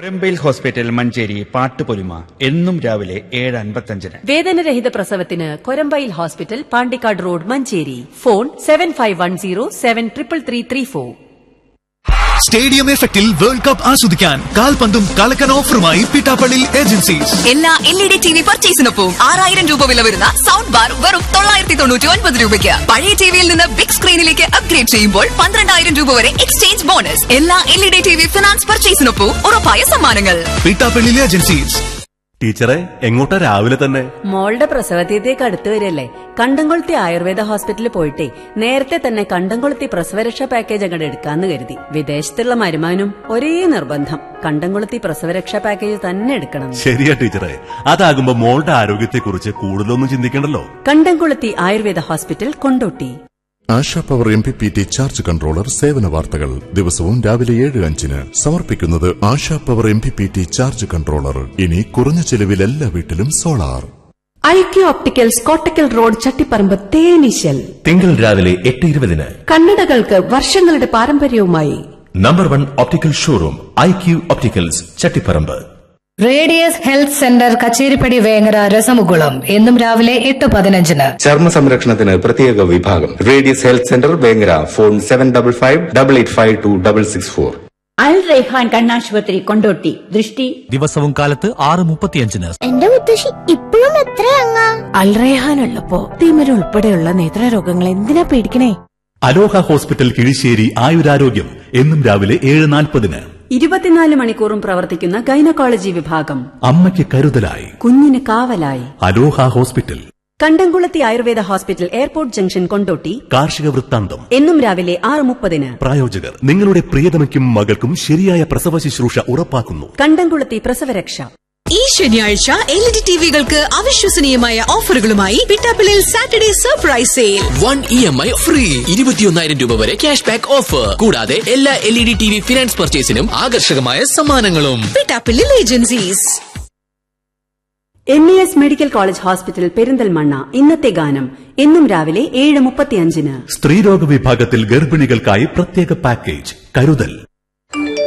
Korambayil hospital Manjeri പാട്ടുപൊലിമ എന്നും രാവിലെ ഏഴ് അൻപത്തഞ്ചിന് വേദനരഹിത പ്രസവത്തിന് കൊരമ്പയിൽ hospital Pandikkad road Manjeri phone seven five one zero seven triple three three four stadium എഫക്റ്റിൽ വേൾഡ് കപ്പ് ആസ്വദിക്കാൻ കാൽപന്തും കളക്കൻ ഓഫറുമായി പിട്ടാപ്പള്ളി ഏജൻസീസ് എല്ലാ L E D T V പർച്ചേസിനൊപ്പം ആറായിരം രൂപ വില വരുന്ന സൗണ്ട് ബാർ വെറും തൊള്ളായിരത്തി തൊണ്ണൂറ്റി ഒൻപത് രൂപയ്ക്ക് പഴയ ടിവിയിൽ നിന്ന് ബിഗ് സ്ക്രീനിലേക്ക് അപ്ഗ്രേഡ് ചെയ്യുമ്പോൾ പന്ത്രണ്ടായിരം രൂപ വരെ എക്സ്ചേഞ്ച് ബോണസ് എല്ലാ L E D T V finance പർച്ചേസിനൊപ്പം ഉറപ്പായ സമ്മാനങ്ങൾ പിട്ടാപ്പള്ളി ഏജൻസീസ് ടീച്ചറെ എങ്ങോട്ടാ രാവിലെ തന്നെ മോളുടെ പ്രസവതീയത്തേക്ക് അടുത്ത് വരില്ലേ കണ്ടംകൊളുത്തി ആയുർവേദ ഹോസ്പിറ്റലിൽ പോയിട്ടേ നേരത്തെ തന്നെ കണ്ടംകൊളുത്തി പ്രസവരക്ഷാ പാക്കേജ് അങ്ങോട്ട് എടുക്കാന്ന് കരുതി വിദേശത്തുള്ള മരുമാനും ഒരേ നിർബന്ധം കണ്ടംകൊളുത്തി പ്രസവരക്ഷാ പാക്കേജ് തന്നെ എടുക്കണം ശരിയാ ടീച്ചറെ അതാകുമ്പോ മോളുടെ ആരോഗ്യത്തെക്കുറിച്ച് കൂടുതലൊന്നും ചിന്തിക്കണ്ടല്ലോ Kandamkoluthi Ayurveda hospital Kondotty Asha power M P P T charge controller സേവന വാർത്തകൾ ദിവസവും രാവിലെ ഏഴ് അഞ്ചിന് സമർപ്പിക്കുന്നത് Asha power M P P T charge controller ഇനി കുറഞ്ഞ ചെലവിൽ എല്ലാ വീട്ടിലും solar I Q opticals Kottakkal road Chattiparamba തേനീശൽ തിങ്കൾ രാവിലെ എട്ട് ഇരുപതിന് കണ്ണടകൾക്ക് വർഷങ്ങളുടെ പാരമ്പര്യവുമായി number one optical showroom I Q opticals Chattiparamba radius health centre Kacheripadi Vengara Rasamukulam എന്നും രാവിലെ എട്ട് പതിനഞ്ചിന് ചർമ്മ സംരക്ഷണത്തിന് പ്രത്യേക വിഭാഗം radius health centre Vengara phone seven double five double eight five two double six four Al Raihan കണ്ണാശുപത്രി കൊണ്ടോട്ടി ദൃഷ്ടി ദിവസവും കാലത്ത് ആറ് മുപ്പത്തിയഞ്ചിന് എന്റെ മുത്തശ്ശി ഇപ്പോഴും എത്രയങ്ങാ അൽറേഹാൻ ഉള്ളപ്പോ തിമിര ഉൾപ്പെടെയുള്ള നേത്രരോഗങ്ങൾ എന്തിനാ പേടിക്കണേ അലോഹ ഹോസ്പിറ്റൽ കിഴിശ്ശേരി ആയുരാരോഗ്യം എന്നും രാവിലെ ഏഴ് നാൽപ്പതിന് ഇരുപത്തിനാല് മണിക്കൂറും പ്രവർത്തിക്കുന്ന ഗൈനക്കോളജി വിഭാഗം അമ്മയ്ക്ക് കരുതലായി കുഞ്ഞിന് കാവലായി Aloha hospital Kandamkulathi Ayurveda hospital airport junction Kondotty കാർഷിക വൃത്താന്തം എന്നും രാവിലെ ആറ് മുപ്പതിന് പ്രായോജകർ നിങ്ങളുടെ പ്രിയതമയ്ക്കും മകൾക്കും ശരിയായ പ്രസവ ശുശ്രൂഷ ഉറപ്പാക്കുന്നു കണ്ടംകുളത്തി പ്രസവരക്ഷ ഈ ശനിയാഴ്ച എൽ ഇ ഡി ടിവികൾക്ക് അവിശ്വസനീയമായ ഓഫറുകളുമായി പിട്ടാപ്പിളിൽ Saturday surprise sale one E M I free ഇരുപത്തിയൊന്നായിരം രൂപ വരെ ക്യാഷ് ബാക്ക് ഓഫർ കൂടാതെ എല്ലാ L E D T V finance പർച്ചേസിനും ആകർഷകമായ സമ്മാനങ്ങളും പിട്ടാപ്പിളിൽ agencies N E S medical college hospital Perinthalmanna ഇന്നത്തെ ഗാനം എന്നും രാവിലെ ഏഴ് മുപ്പത്തിയഞ്ചിന് സ്ത്രീരോഗ വിഭാഗത്തിൽ ഗർഭിണികൾക്കായി പ്രത്യേക പാക്കേജ് കരുതൽ